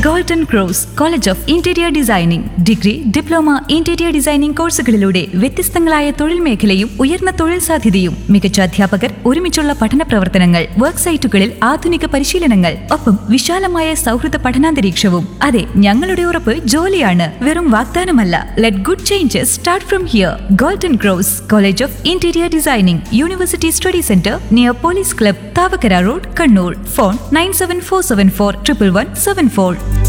golden cross college of interior designing degree diploma interior designing കോഴ്സുകളിലൂടെ വ്യത്യസ്തങ്ങളായ തൊഴിൽ മേഖലയും ഉയർന്ന തൊഴിൽ സാധ്യതയും മികച്ച അധ്യാപകർ ഒരുമിച്ചുള്ള പഠന പ്രവർത്തനങ്ങൾ വർക്ക് സൈറ്റുകളിൽ ആധുനിക പരിശീലനങ്ങൾ ഒപ്പം വിശാലമായ സൗഹൃദ പഠനാന്തരീക്ഷവും അതെ ഞങ്ങളുടെ ഉറപ്പ് ജോലിയാണ് വെറും വാഗ്ദാനമല്ല let good changes start from here golden cross college of interior designing university study centre near police club Thavakkara road Kannur phone nine seven four seven four triple one seven four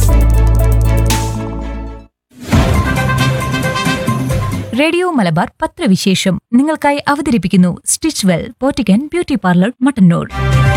radio Malabar പത്രവിശേഷം നിങ്ങൾക്കായി അവതരിപ്പിക്കുന്നു stitch well boutique beauty parlour Mattannur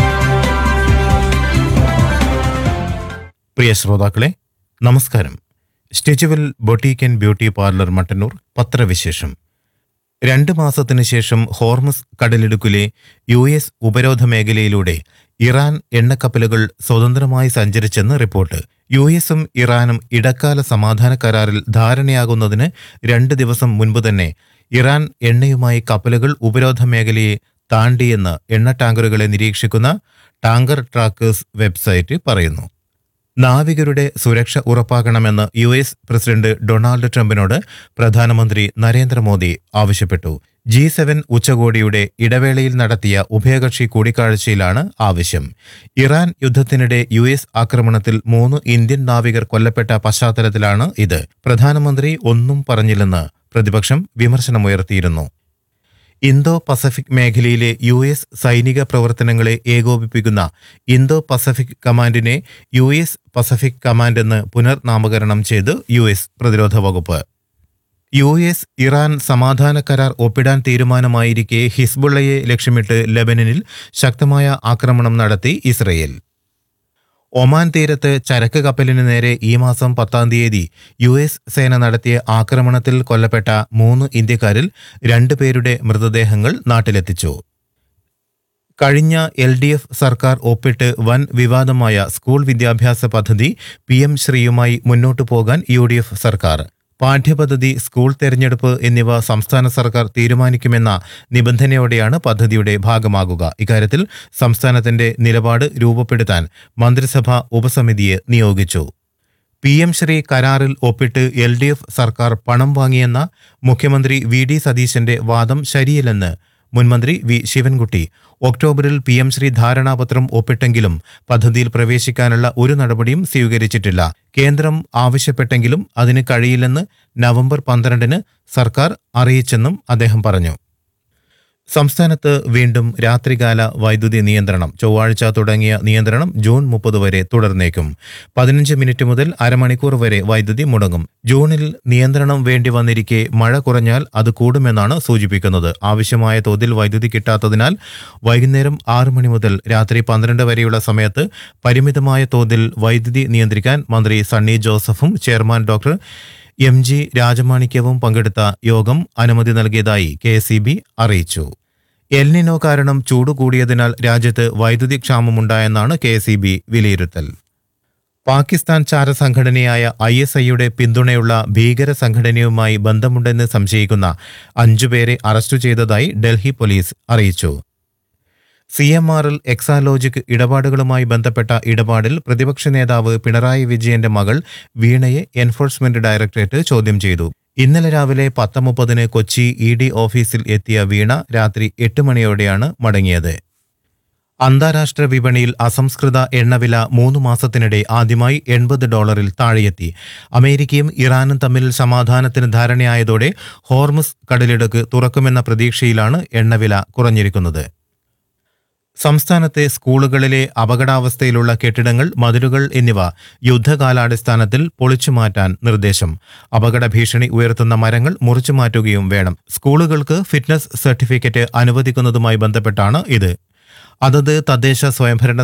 പ്രിയ ശ്രോതാക്കളെ നമസ്കാരം stitchwell boutique and beauty parlour Mattannur പത്രവിശേഷം രണ്ട് മാസത്തിനു ശേഷം ഹോർമസ് കടലിടുക്കിലെ യു എസ് ഉപരോധ മേഖലയിലൂടെ ഇറാൻ എണ്ണക്കപ്പലുകൾ സ്വതന്ത്രമായി സഞ്ചരിച്ചെന്ന് റിപ്പോർട്ട് യു എസും ഇറാനും ഇടക്കാല സമാധാന കരാറിൽ ധാരണയാകുന്നതിന് രണ്ട് ദിവസം മുൻപ് തന്നെ ഇറാൻ എണ്ണയുമായി കപ്പലുകൾ ഉപരോധ മേഖലയെ താണ്ടിയെന്ന് എണ്ണ ടാങ്കറുകളെ നിരീക്ഷിക്കുന്ന ടാങ്കർ ട്രാക്കേഴ്സ് വെബ്സൈറ്റ് പറയുന്നു നാവികരുടെ സുരക്ഷ ഉറപ്പാക്കണമെന്ന് യു എസ് പ്രസിഡന്റ് ഡൊണാൾഡ് ട്രംപിനോട് പ്രധാനമന്ത്രി നരേന്ദ്രമോദി ആവശ്യപ്പെട്ടു ജി സെവൻ ഉച്ചകോടിയുടെ ഇടവേളയിൽ നടത്തിയ ഉഭയകക്ഷി കൂടിക്കാഴ്ചയിലാണ് ആവശ്യം ഇറാൻ യുദ്ധത്തിനിടെ യു എസ് ആക്രമണത്തിൽ മൂന്ന് ഇന്ത്യൻ നാവികർ കൊല്ലപ്പെട്ട പശ്ചാത്തലത്തിലാണ് ഇത് പ്രധാനമന്ത്രി ഒന്നും പറഞ്ഞില്ലെന്ന് പ്രതിപക്ഷം വിമർശനമുയർത്തിയിരുന്നു ഇന്തോ പസഫിക് മേഖലയിലെ യു എസ് സൈനിക പ്രവർത്തനങ്ങളെ ഏകോപിപ്പിക്കുന്ന ഇന്തോ പസഫിക് കമാൻഡിനെ യു എസ് പസഫിക് കമാൻഡ് എന്ന് പുനർനാമകരണം ചെയ്ത് യു എസ് പ്രതിരോധ വകുപ്പ് യു എസ് ഇറാൻ സമാധാന കരാർ ഒപ്പിടാൻ തീരുമാനമായിരിക്കെ ഹിസ്ബുള്ളയെ ലക്ഷ്യമിട്ട് ലെബനനിൽ ശക്തമായ ആക്രമണം നടത്തി ഇസ്രയേൽ ഒമാൻ തീരത്ത് ചരക്ക് കപ്പലിന് നേരെ ഈ മാസം പത്താം തീയതി യു എസ് സേന നടത്തിയ ആക്രമണത്തിൽ കൊല്ലപ്പെട്ട മൂന്ന് ഇന്ത്യക്കാരിൽ രണ്ടുപേരുടെ മൃതദേഹങ്ങൾ നാട്ടിലെത്തിച്ചു കഴിഞ്ഞ എൽ ഡി എഫ് സർക്കാർ ഒപ്പിട്ട് വൻ വിവാദമായ സ്കൂൾ വിദ്യാഭ്യാസ പദ്ധതി പി എം ശ്രീയുമായി മുന്നോട്ടു പോകാൻ യു ഡി എഫ് സർക്കാർ പാഠ്യപദ്ധതി സ്കൂൾ തെരഞ്ഞെടുപ്പ് എന്നിവ സംസ്ഥാന സർക്കാർ തീരുമാനിക്കുമെന്ന നിബന്ധനയോടെയാണ് പദ്ധതിയുടെ ഭാഗമാകുക ഇക്കാര്യത്തിൽ സംസ്ഥാനത്തിന്റെ നിലപാട് രൂപപ്പെടുത്താൻ മന്ത്രിസഭ ഉപസമിതിയെ നിയോഗിച്ചു പി എം ശ്രീ കരാറിൽ ഒപ്പിട്ട് എൽ ഡി എഫ് സർക്കാർ പണം വാങ്ങിയെന്ന മുഖ്യമന്ത്രി വി ഡി സതീശന്റെ വാദം ശരിയല്ലെന്ന് മുൻമന്ത്രി വി ശിവൻകുട്ടി ഒക്ടോബറിൽ പി എം ശ്രീ ധാരണാപത്രം ഒപ്പിട്ടെങ്കിലും പദ്ധതിയിൽ പ്രവേശിക്കാനുള്ള ഒരു നടപടിയും സ്വീകരിച്ചിട്ടില്ല കേന്ദ്രം ആവശ്യപ്പെട്ടെങ്കിലും അതിന് കഴിയില്ലെന്ന് നവംബർ പന്ത്രണ്ടിന് സർക്കാർ അറിയിച്ചെന്നും അദ്ദേഹം പറഞ്ഞു സംസ്ഥാനത്ത് വീണ്ടും രാത്രികാല വൈദ്യുതി നിയന്ത്രണം ചൊവ്വാഴ്ച തുടങ്ങിയ നിയന്ത്രണം ജൂൺ മുപ്പത് വരെ തുടർന്നേക്കും പതിനഞ്ച് മിനിറ്റ് മുതൽ അരമണിക്കൂർ വരെ വൈദ്യുതി മുടങ്ങും ജൂണിൽ നിയന്ത്രണം വേണ്ടി വന്നിരിക്കെ മഴ കുറഞ്ഞാൽ അത് കൂടുമെന്നാണ് സൂചിപ്പിക്കുന്നത് ആവശ്യമായ തോതിൽ വൈദ്യുതി കിട്ടാത്തതിനാൽ വൈകുന്നേരം ആറ് മണി മുതൽ രാത്രി പന്ത്രണ്ട് വരെയുള്ള സമയത്ത് പരിമിതമായ തോതിൽ വൈദ്യുതി നിയന്ത്രിക്കാൻ മന്ത്രി സണ്ണി ജോസഫും ചെയർമാൻ ഡോക്ടർ എം ജി രാജമാണിക്യവും പങ്കെടുത്ത യോഗം അനുമതി നൽകിയതായി കെ അറിയിച്ചു എൽനിനോ കാരണം ചൂട് കൂടിയതിനാൽ രാജ്യത്ത് വൈദ്യുതി ക്ഷാമമുണ്ടായെന്നാണ് കെ വിലയിരുത്തൽ പാകിസ്ഥാൻ ചാരസംഘടനയായ ഐ എസ് ഐയുടെ പിന്തുണയുള്ള ഭീകര സംഘടനയുമായി ബന്ധമുണ്ടെന്ന് സംശയിക്കുന്ന അഞ്ചുപേരെ അറസ്റ്റ് ചെയ്തതായി ഡൽഹി പോലീസ് അറിയിച്ചു സി എം ആറിൽ എക്സാലോജിക് ഇടപാടുകളുമായി ബന്ധപ്പെട്ട ഇടപാടിൽ പ്രതിപക്ഷ നേതാവ് പിണറായി വിജയന്റെ മകൾ വീണയെ എൻഫോഴ്സ്മെന്റ് ഡയറക്ടറേറ്റ് ചോദ്യം ചെയ്തു ഇന്നലെ രാവിലെ പത്ത് മുപ്പതിന് കൊച്ചി ഇ ഡി ഓഫീസിൽ എത്തിയ വീണ രാത്രി എട്ട് മണിയോടെയാണ് മടങ്ങിയത് അന്താരാഷ്ട്ര വിപണിയിൽ അസംസ്കൃത എണ്ണവില മൂന്ന് മാസത്തിനിടെ ആദ്യമായി എൺപത് ഡോളറിൽ താഴെയെത്തി അമേരിക്കയും ഇറാനും തമ്മിൽ സമാധാനത്തിന് ധാരണയായതോടെ ഹോർമസ് കടലിടുക്ക് തുറക്കുമെന്ന പ്രതീക്ഷയിലാണ് എണ്ണവില കുറഞ്ഞിരിക്കുന്നത് സംസ്ഥാനത്തെ സ്കൂളുകളിലെ അപകടാവസ്ഥയിലുള്ള കെട്ടിടങ്ങൾ മതിലുകൾ എന്നിവ യുദ്ധകാലാടിസ്ഥാനത്തിൽ പൊളിച്ചുമാറ്റാൻ നിർദ്ദേശം അപകട ഭീഷണി ഉയർത്തുന്ന മരങ്ങൾ മുറിച്ചുമാറ്റുകയും വേണം സ്കൂളുകൾക്ക് ഫിറ്റ്നസ് സർട്ടിഫിക്കറ്റ് അനുവദിക്കുന്നതുമായി ബന്ധപ്പെട്ടാണ് ഇത് അതത് തദ്ദേശ സ്വയംഭരണ